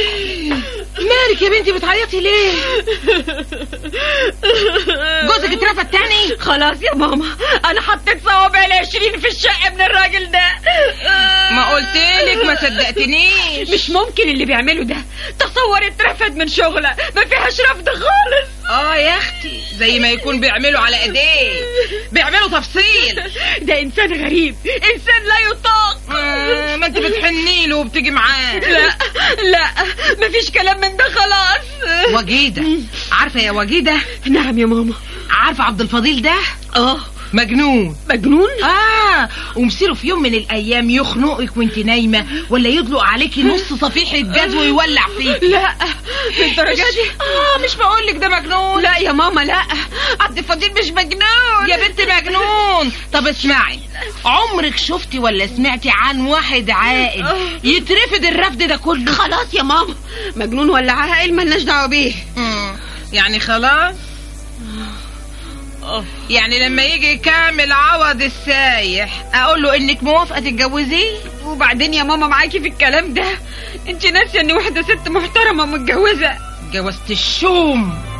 مالك يا بنتي بتعيطي ليه جوزك اترفد تاني خلاص يا ماما انا حطيت صوابع العشرين في الشقه من الراجل ده ما قلتلك ما صدقتنيش مش ممكن اللي بيعمله ده تصور اترفد من شغله ما فيهاش رفض خالص اه يا اختي زي ما يكون بيعملوا على ايديه بيعملوا تفصيل ده انسان غريب انسان لا يطاق آه ما انت بتحني له وبتيجي معاه لا لا مفيش كلام من ده خلاص وجيده عارفه يا وجيده نعم يا ماما عارفه عبد الفضيل ده اه مجنون مجنون اه ومصيره في يوم من الايام يخنقك وانت نايمه ولا يدلق عليكي نص صفيحه جاز ويولع فيك لا للدرجه دي اه مش بقول لك ده مجنون لا يا ماما لا عبد الفضيل مش مجنون يا بنت مجنون طب اسمعي عمرك شفتي ولا سمعتي عن واحد عاقل يترفض الرفض ده كله خلاص يا ماما مجنون ولا عاقل ملناش دعوه بيه مم. يعني خلاص يعني لما يجي كامل عوض السايح اقول له انك موافقه تتجوزيه وبعدين يا ماما معاكي في الكلام ده انت ناسيه ان واحده ست محترمه متجوزه جوزت الشوم